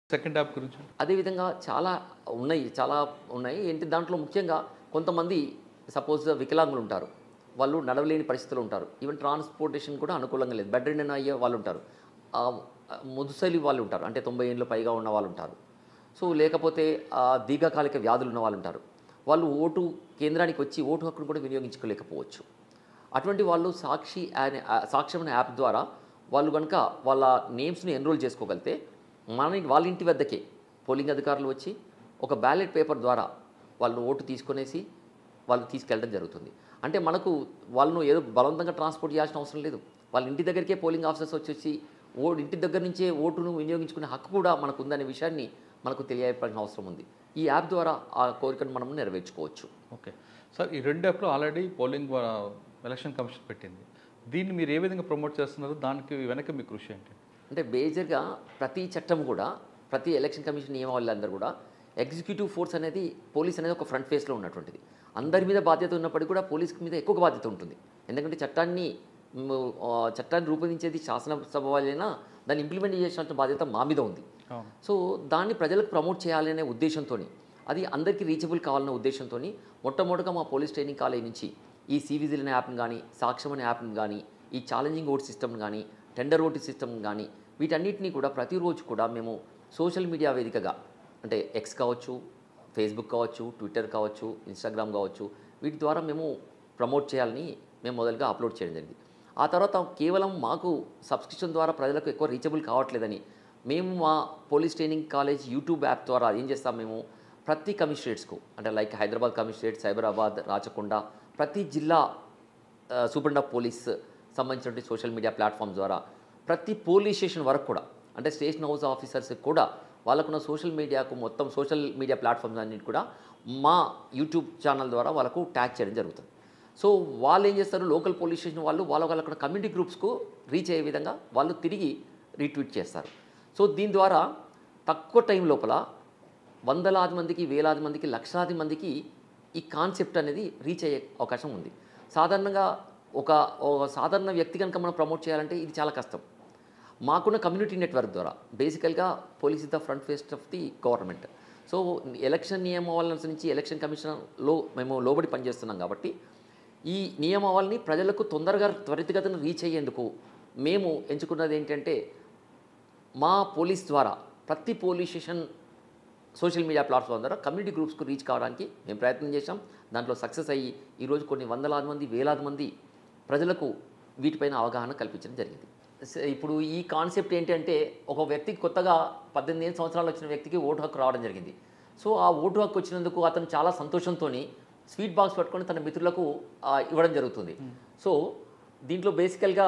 second app గురించి అదేవిధంగా చాలా ఉన్నాయి చాలా ఉన్నాయి ఏంటి దాంట్లో ముఖ్యంగా కొంతమంది సపోజ్ వికలాంగులు ఉంటారు వాళ్ళు నడవలేని పరిస్థితులు ఉంటారు ఈవెన్ ట్రాన్స్పోర్టేషన్ కూడా అనుకూలంగా లేదు బెడ్ రిడన్ అయ్యే వాళ్ళు ఉంటారు ఆ, ముదుసలి వాళ్ళు ఉంటారు అంటే తొంభై ఏళ్ళు పైగా ఉన్న వాళ్ళు ఉంటారు సో లేకపోతే ఆ, దీర్ఘకాలిక వ్యాధులు ఉన్న వాళ్ళు ఉంటారు వాళ్ళు ఓటు కేంద్రానికి వచ్చి ఓటు హక్కును కూడా వినియోగించుకోలేకపోవచ్చు అటువంటి వాళ్ళు సాక్షి అనే ఆ, సాక్ష్యం అనే యాప్ ద్వారా వాళ్ళు కనుక వాళ్ళ నేమ్స్ని ఎన్రోల్ చేసుకోగలిగితే మన వాళ్ళ ఇంటి వద్దకే పోలింగ్ అధికారులు వచ్చి ఒక బ్యాలెట్ పేపర్ ద్వారా వాళ్ళు ఓటు తీసుకొనేసి వాళ్ళు తీసుకెళ్ళడం జరుగుతుంది అంటే మనకు వాళ్ళను ఏదో బలవంతంగా ట్రాన్స్పోర్ట్ చేయాల్సిన అవసరం లేదు వాళ్ళ ఇంటి దగ్గరికే పోలింగ్ ఆఫీసర్స్ వచ్చేసి ఓ ఇంటి దగ్గర నుంచే ఓటును వినియోగించుకునే హక్కు కూడా మనకు ఉందనే విషయాన్ని మనకు తెలియపడిన అవసరం ఉంది ఈ యాప్ ద్వారా ఆ కోరికను మనం నెరవేర్చుకోవచ్చు ఓకే సార్ ఈ రెండు యాప్లో ఆల్రెడీ పోలింగ్ ఆ, ఎలక్షన్ కమిషన్ పెట్టింది దీన్ని మీరు ఏ విధంగా ప్రమోట్ చేస్తున్నారు దానికి వెనక మీ కృషి ఏంటి అంటే బేజర్గా ప్రతి చట్టం కూడా ప్రతి ఎలక్షన్ కమిషన్ నియమావళులందరూ కూడా ఎగ్జిక్యూటివ్ ఫోర్స్ అనేది పోలీస్ అనేది ఒక ఫ్రంట్ ఫేస్లో ఉన్నటువంటిది అందరి మీద బాధ్యత ఉన్నప్పటికీ కూడా పోలీస్ మీద ఎక్కువ బాధ్యత ఉంటుంది ఎందుకంటే చట్టాన్ని మ్, ఆ, చట్టాన్ని రూపొందించేది శాసనసభ వాళ్ళైనా దాన్ని ఇంప్లిమెంట్ చేయాల్సిన బాధ్యత మా మీద ఉంది అవును సో దాన్ని ప్రజలకు ప్రమోట్ చేయాలనే ఉద్దేశంతో అది అందరికీ రీచబుల్ కావాలనే ఉద్దేశంతో మొట్టమొదటిగా మా పోలీస్ ట్రైనింగ్ కాలేజ్ నుంచి ఈ సివిజిల్ అనే యాప్ని కానీ సాక్ష్యం అనే యాప్ని కానీ ఈ ఛాలెంజింగ్ ఓట్ సిస్టమ్ కానీ టెండర్ ఓటు సిస్టమ్ కానీ వీటన్నిటిని కూడా ప్రతిరోజు కూడా మేము సోషల్ మీడియా వేదికగా అంటే ఎక్స్ కావచ్చు ఫేస్బుక్ కావచ్చు ట్విట్టర్ కావచ్చు ఇన్స్టాగ్రామ్ కావచ్చు వీటి ద్వారా మేము ప్రమోట్ చేయాలని మేము మొదలుగా అప్లోడ్ చేయడం జరిగింది ఆ తర్వాత కేవలం మాకు సబ్స్క్రిప్షన్ ద్వారా ప్రజలకు ఎక్కువ రీచబుల్ కావట్లేదని మేము మా police training college YouTube app ద్వారా ఏం చేస్తాం మేము ప్రతి కమిషనరేట్స్కు అంటే లైక్ హైదరాబాద్ కమిషనరేట్ సైబరాబాద్ రాచకొండ ప్రతి జిల్లా ఆ, సూపరింట్ ఆఫ్ పోలీస్ సంబంధించినటువంటి సోషల్ మీడియా ప్లాట్ఫామ్ ద్వారా ప్రతి పోలీస్ స్టేషన్ వరకు కూడా అంటే స్టేషన్ హౌస్ ఆఫీసర్స్ కూడా వాళ్ళకున్న సోషల్ మీడియాకు మొత్తం సోషల్ మీడియా ప్లాట్ఫామ్స్ అన్నిటి కూడా మా యూట్యూబ్ ఛానల్ ద్వారా వాళ్ళకు ట్యాగ్ చేయడం జరుగుతుంది సో వాళ్ళు ఏం చేస్తారు లోకల్ పోలీస్ స్టేషన్ వాళ్ళు వాళ్ళ వాళ్ళక్కడ కమ్యూనిటీ గ్రూప్స్కు రీచ్ అయ్యే విధంగా వాళ్ళు తిరిగి రీట్వీట్ చేస్తారు సో దీని ద్వారా తక్కువ టైం లోపల వందలాది మందికి వేలాది మందికి లక్షలాది మందికి ఈ కాన్సెప్ట్ అనేది రీచ్ అయ్యే అవకాశం ఉంది సాధారణంగా ఒక ఒక సాధారణ వ్యక్తి కనుక మనం ప్రమోట్ చేయాలంటే ఇది చాలా కష్టం మాకున్న కమ్యూనిటీ నెట్వర్క్ ద్వారా బేసికల్గా police is the front face of the government so election నియమావళి నుంచి ఎలక్షన్ కమిషన్లో మేము లోబడి పనిచేస్తున్నాం కాబట్టి ఈ నియమావళిని ప్రజలకు తొందరగా త్వరితగతిన రీచ్ అయ్యేందుకు మేము ఎంచుకున్నది ఏంటంటే మా పోలీస్ ద్వారా ప్రతి police station social media platform ద్వారా కమ్యూనిటీ గ్రూప్స్కు రీచ్ కావడానికి మేము ప్రయత్నం చేశాం దాంట్లో సక్సెస్ అయ్యి ఈరోజు కొన్ని వందలాది మంది వేలాది మంది ప్రజలకు వీటిపైన అవగాహన కల్పించడం జరిగింది స- ఇప్పుడు ఈ కాన్సెప్ట్ ఏంటంటే ఒక వ్యక్తికి కొత్తగా పద్దెనిమిది ఏళ్ళ సంవత్సరాలు వచ్చిన వ్యక్తికి ఓటు హక్కు రావడం జరిగింది సో ఆ ఓటు హక్కు వచ్చినందుకు అతను చాలా సంతోషంతో స్వీట్ బాక్స్ పట్టుకొని తన మిత్రులకు ఆ, ఇవ్వడం జరుగుతుంది సో దీంట్లో బేసికల్గా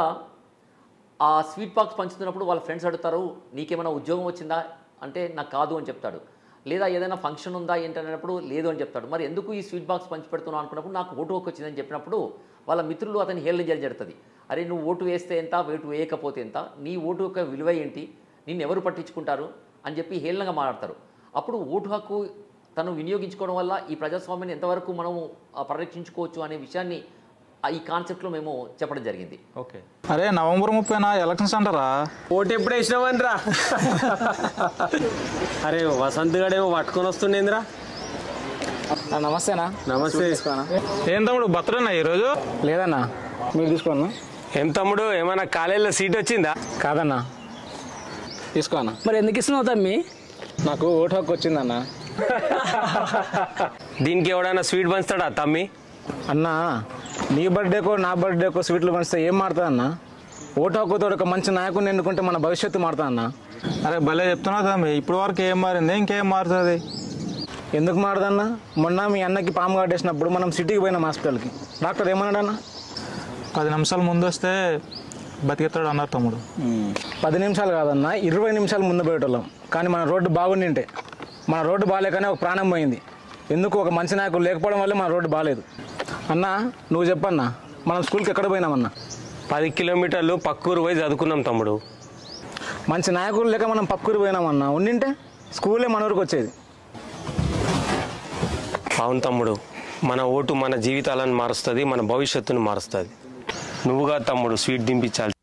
ఆ స్వీట్ బాక్స్ పంచుతున్నప్పుడు వాళ్ళ ఫ్రెండ్స్ అడుగుతారు నీకేమైనా ఉద్యోగం వచ్చిందా అంటే నాకు కాదు అని చెప్తాడు లేదా ఏదైనా ఫంక్షన్ ఉందా ఏంటనేటప్పుడు లేదు అని చెప్తాడు మరి ఎందుకు ఈ స్వీట్ బాక్స్ పంచి పెడుతున్నావు అనుకున్నప్పుడు నాకు ఓటు హక్కు వచ్చిందని చెప్పినప్పుడు వాళ్ళ మిత్రులు అతని హేళన చేయడం జరుగుతుంది అరే నువ్వు ఓటు వేస్తే ఎంత ఓటు వేయకపోతే ఎంత నీ ఓటు యొక్క విలువ ఏంటి నిన్ను ఎవరు పట్టించుకుంటారు అని చెప్పి హేళనగా మాట్లాడతారు అప్పుడు ఓటు హక్కు తను వినియోగించుకోవడం వల్ల ఈ ప్రజాస్వామ్యాన్ని ఎంతవరకు మనము ఆ, పరిరక్షించుకోవచ్చు అనే విషయాన్ని ఆ, ఈ కాన్సెప్ట్లో మేము చెప్పడం జరిగింది ఓకే అరే నవంబర్ ముప్పైన ఎలక్షన్స్ అంటారా ఓటు ఎప్పుడు వేసినావనిరా అరే వసంత్ గడేమో పట్టుకొని వస్తుండేంద్రా నమస్తేనా నమస్తే ఏం తమ్ముడు బర్త్డేనా ఈరోజు లేదన్నా మీరు తీసుకోన్నా ఏం తమ్ముడు ఏమైనా కాలేజీలో సీట్ వచ్చిందా కాదన్నా తీసుకోనా మరి ఎందుకు ఇస్తున్నావు తమ్మి నాకు ఓటు హక్కు వచ్చిందన్నా దీనికి ఎవడైనా స్వీట్ పంచుతాడా తమ్మి అన్నా నీ బర్త్డేకో నా బర్త్డేకో స్వీట్లు పంచితే ఏం మారుతా అన్న ఓటు హక్కుతో ఒక మంచి నాయకుడిని ఎన్నుకుంటే మన భవిష్యత్తు మారుతా అన్న అరే భలే చెప్తున్నావు తమ్మి ఇప్పుడు వరకు ఏం మారింది ఇంకేం మారుతుంది ఎందుకు మారదన్నా మొన్న మీ అన్నకి పాము కట్టేసినప్పుడు మనం సిటీకి పోయినాం హాస్పిటల్కి డాక్టర్ ఏమన్నాడన్నా పది నిమిషాలు ముందు వస్తే బతికెత్తాడు అన్నారు తమ్ముడు పది నిమిషాలు కాదన్నా ఇరవై నిమిషాలు ముందు పోయేటోళ్ళం కానీ మన రోడ్డు బాగుండింటే మన రోడ్డు బాగాలేకనే ఒక ప్రాణం పోయింది ఎందుకు ఒక మంచి నాయకుడు లేకపోవడం వల్లే మన రోడ్డు బాగాలేదు అన్నా నువ్వు చెప్పన్నా మనం స్కూల్కి ఎక్కడ పోయినామన్నా పది కిలోమీటర్లు పక్కూరు పోయి చదువుకున్నాం తమ్ముడు మంచి నాయకులు లేక మనం పక్కూరు పోయినామన్నా ఉండింటే స్కూలే మన ఊరికి వచ్చేది అవును తమ్ముడు మన ఓటు మన జీవితాలను మారుస్తుంది మన భవిష్యత్తును మారుస్తుంది నువ్వుగా తమ్ముడు స్వీట్ దింపించాలి